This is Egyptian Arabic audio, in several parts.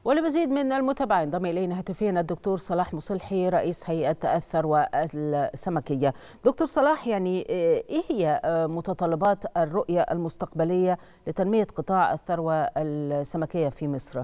ولمزيد من المتابعة ينضم إلينا هاتفيا الدكتور صلاح مصلحي رئيس هيئة الثروة السمكية دكتور صلاح يعني إيه هي متطلبات الرؤية المستقبلية لتنمية قطاع الثروة السمكية في مصر؟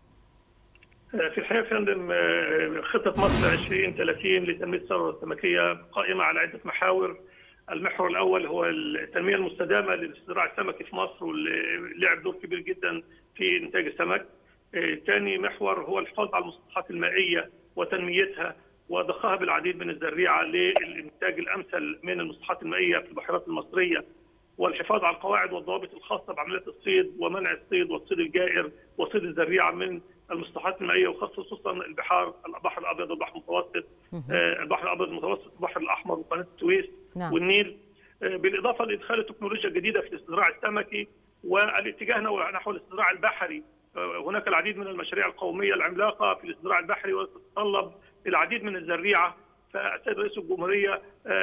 في الحقيقه فندم خطه مصر 2030 لتنميه الثروه السمكيه قائمه على عده محاور المحور الاول هو التنميه المستدامه للزراعه السمكي في مصر واللي لعب دور كبير جدا في انتاج السمك. ثاني محور هو الحفاظ على المسطحات المائيه وتنميتها وضخها بالعديد من الزريعه للانتاج الامثل من المسطحات المائيه في البحيرات المصريه والحفاظ على القواعد والضوابط الخاصه بعمليات الصيد ومنع الصيد والصيد الجائر وصيد الزريعه من المسطحات المائيه وخصوصا البحار البحر الابيض والبحر المتوسط البحر الابيض المتوسط البحر الاحمر وقناه السويس نعم. والنيل بالاضافه لادخال التكنولوجيا الجديده في الاستزراع السمكي والاتجاه نحو الاستزراع البحري هناك العديد من المشاريع القوميه العملاقه في الاستزراع البحري وتتطلب العديد من الزريعه فالسيد رئيس الجمهوريه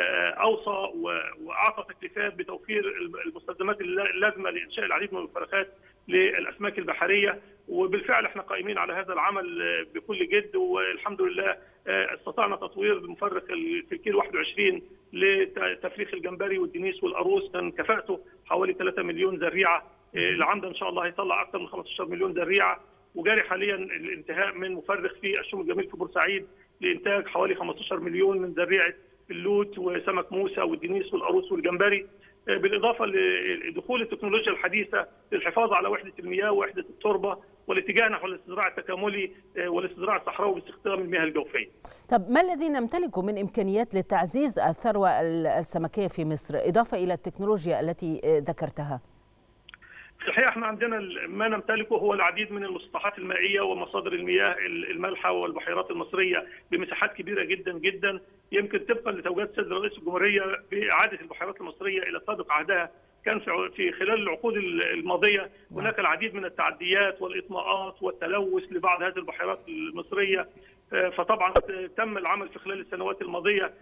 اوصى واعطى تكليفات بتوفير المستلزمات اللازمه لانشاء العديد من الفرخات للاسماك البحريه وبالفعل احنا قائمين على هذا العمل بكل جد والحمد لله استطعنا تطوير المفرخ في الكيلو 21 لتفريخ الجمبري والدنيس والقاروص كان كفاءته حوالي 3 مليون زريعه العمده ان شاء الله هيطلع اكثر من 15 مليون زريعه وجاري حاليا الانتهاء من مفرخ في الشوم الجميل في بورسعيد لانتاج حوالي 15 مليون من زريعه اللوت وسمك موسى والدنيس والقاروص والجمبري بالاضافه لدخول التكنولوجيا الحديثه للحفاظ على وحده المياه ووحده التربه والاتجاه نحو الاستزراع التكاملي والاستزراع الصحراوي باستخدام المياه الجوفيه. طب ما الذي نمتلكه من امكانيات لتعزيز الثروه السمكيه في مصر اضافه الى التكنولوجيا التي ذكرتها؟ في الحقيقه احنا عندنا ما نمتلكه هو العديد من المسطحات المائيه ومصادر المياه المالحه والبحيرات المصريه بمساحات كبيره جدا جدا يمكن طبقا لتوجيهات السيد رئيس الجمهوريه باعاده البحيرات المصريه الى سابق عهدها كان في خلال العقود الماضيه هناك العديد من التعديات والاطماءات والتلوث لبعض هذه البحيرات المصريه فطبعا تم العمل في خلال السنوات الماضيه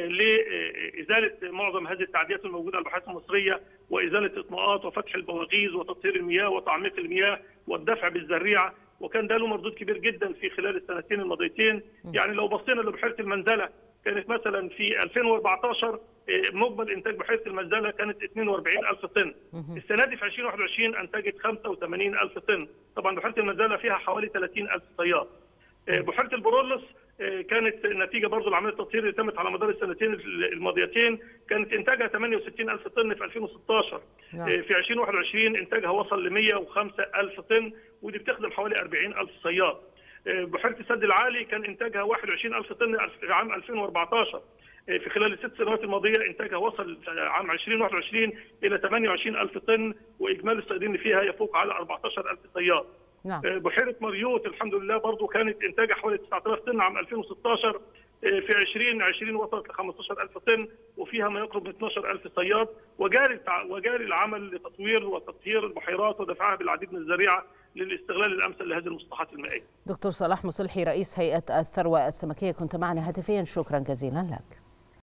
لازاله معظم هذه التعديات الموجوده على البحيرات المصريه وازاله اطماءات وفتح البواغيز وتطهير المياه وتعميق المياه والدفع بالزريعه وكان ده له مردود كبير جدا في خلال السنتين الماضيتين يعني لو بصينا لبحيره المنزله كانت مثلا في 2014 مجمل انتاج بحيره المنزله كانت 42000 طن السنه دي في 2021 انتجت 85000 طن طبعا بحيره المنزله فيها حوالي 30000 صياد بحيره البرولس كانت نتيجه برضه لعمليه التطهير اللي تمت على مدار السنتين الماضيتين كانت انتاجها 68000 طن في 2016 نعم. في 2021 انتاجها وصل ل 105000 طن ودي بتخدم حوالي 40000 صياد بحيره السد العالي كان انتاجها 21000 طن عام 2014 في خلال الست سنوات الماضيه انتاجها وصل عام 2021 الى 28000 طن واجمالي الصيادين اللي فيها يفوق على 14000 صياد. نعم. بحيره مريوط الحمد لله برضه كانت انتاجها حوالي 9000 طن عام 2016 في 2020 وصلت ل 15000 طن وفيها ما يقرب من 12000 صياد وجاري وجاري العمل لتطوير وتطهير البحيرات ودفعها بالعديد من الزريعه للاستغلال الامثل لهذه المسطحات المائيه. دكتور صلاح مصلحي رئيس هيئه الثروه السمكيه كنت معنا هاتفيا شكرا جزيلا لك.